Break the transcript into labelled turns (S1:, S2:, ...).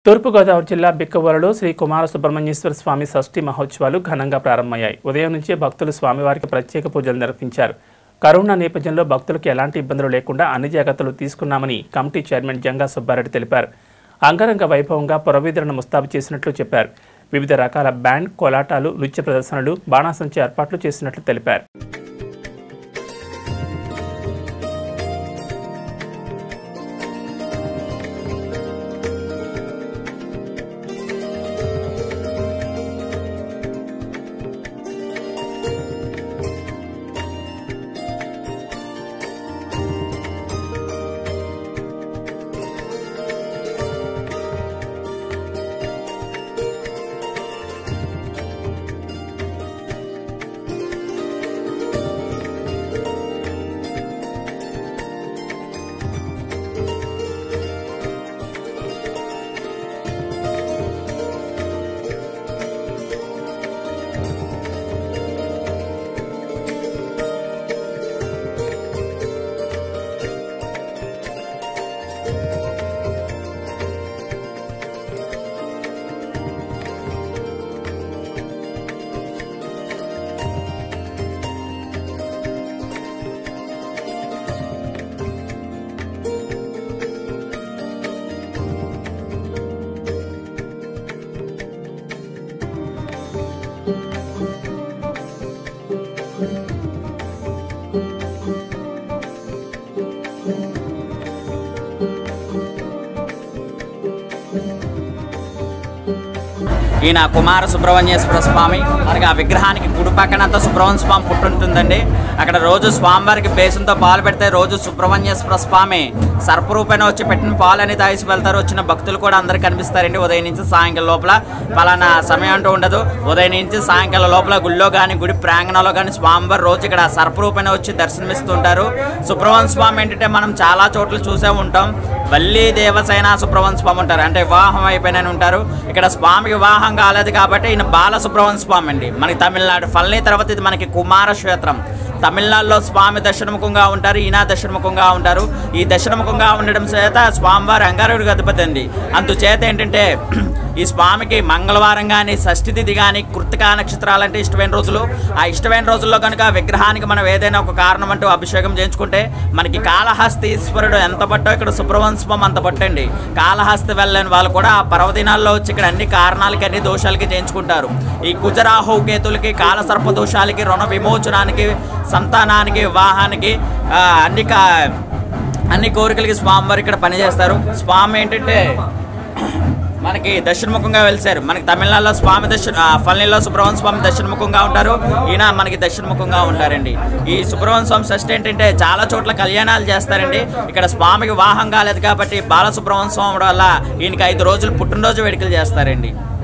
S1: తూర్పుగోదావరి జిల్లా బిక్కవోలలో శ్రీ కుమార సుబ్రహ్మణ్యేశ్వర స్వామి షష్ఠి మహోత్సవాలు ఘనంగా ప్రారంభమయ్యాయి ఉదయం నుంచే భక్తులు స్వామివారికి ప్రత్యేక పూజలు నిర్వహించారు కరోనా నేపథ్యంలో భక్తులకు ఎలాంటి ఇబ్బందులు లేకుండా అన్ని జాగ్రత్తలు తీసుకున్నామని కమిటీ చైర్మన్ జంగా సుబ్బారెడ్డి తెలిపారు అంగరంగ వైభవంగా పురవీధులను ముస్తాబు చేసినట్లు చెప్పారు వివిధ రకాల బ్యాండ్ కోలాటాలు నృత్య ప్రదర్శనలు బాణాసంచా ఏర్పాట్లు చేసినట్లు తెలిపారు
S2: ఈయన కుమార సుబ్రహ్మణ్యేశ్వర స్వామి మనకి ఆ విగ్రహానికి కుడి పక్కనంతా సుబ్రహ్మణ్య స్వామి పుట్టుంటుందండి అక్కడ రోజు స్వామివారికి బేసంతో పాలు పెడితే రోజు సుబ్రహ్మణ్యేశ్వర స్వామి సర్పరూపేణ వచ్చి పెట్టిన పాలు అని తాగిసి వెళ్తారు వచ్చిన భక్తులు కూడా అందరు కనిపిస్తారండి ఉదయం నుంచి సాయంకాలం లోపల పలానా సమయం అంటూ ఉండదు ఉదయం నుంచి సాయంకాలం లోపల గుళ్ళో కానీ గుడి ప్రాంగణంలో కానీ స్వామివారు రోజు ఇక్కడ సర్పరూపేణ వచ్చి దర్శనమిస్తుంటారు సుబ్రహ్మణ్య స్వామి ఏంటంటే మనం చాలా చోట్ల చూసే ఉంటాం వల్లి దేవసేన సుబ్రహ్మణ్య స్వామి ఉంటారు అంటే వివాహం అయిపోయినని ఉంటారు ఇక్కడ స్వామికి వివాహం కాలేదు కాబట్టి ఈయన బాల సుబ్రహ్మణ్య స్వామి అండి మనకి తమిళనాడు ఫల్ని తర్వాత ఇది మనకి కుమార క్షేత్రం తమిళనాడులో స్వామి దక్షిణముఖంగా ఉంటారు ఈయన దక్షిణముఖంగా ఉంటారు ఈ దక్షిణముఖంగా ఉండడం చేత స్వామివారి అంగారుడికి అధిపతి అండి అందుచేత ఏంటంటే ఈ స్వామికి మంగళవారం కానీ షష్ఠి తిథి కానీ కృతికా నక్షత్రాలు అంటే ఇష్టమైన రోజులు ఆ ఇష్టమైన రోజుల్లో కనుక విగ్రహానికి మనం ఏదైనా ఒక కారణం అంటూ అభిషేకం చేయించుకుంటే మనకి కాళహస్తి ఈశ్వరుడు ఎంత పట్టో ఇక్కడ సుబ్రహ్మణ్యం అంత పట్టండి కాళహస్తి వెళ్ళని వాళ్ళు కూడా ఆ పర్వదినాల్లో వచ్చి ఇక్కడ అన్ని కారణాలకి అన్ని దోషాలకి చేయించుకుంటారు ఈ కుజరాహు కేతులకి కాలసర్ప దోషాలకి రుణ విమోచనానికి సంతానానికి వివాహానికి ఆ, అన్ని కా అన్ని కోరికలకి స్వామివారు ఇక్కడ పనిచేస్తారు స్వామి ఏంటంటే మనకి దక్షిణముఖంగా వెలిసారు మనకి తమిళనాడులో స్వామి దక్షిణ ఫల్నీలో సుబ్రహ్మణ్య స్వామి దక్షిణముఖంగా ఉంటారు ఈయన మనకి దక్షిణముఖంగా ఉంటారండి ఈ సుబ్రహ్మణ్య స్వామి షష్ఠి ఏంటంటే చాలా చోట్ల కళ్యాణాలు చేస్తారండి ఇక్కడ స్వామికి వాహం కాలేదు కాబట్టి బాలసుబ్రహ్మణ్య స్వామి వల్ల ఈయనకి ఐదు రోజులు పుట్టినరోజు వేడుకలు చేస్తారండి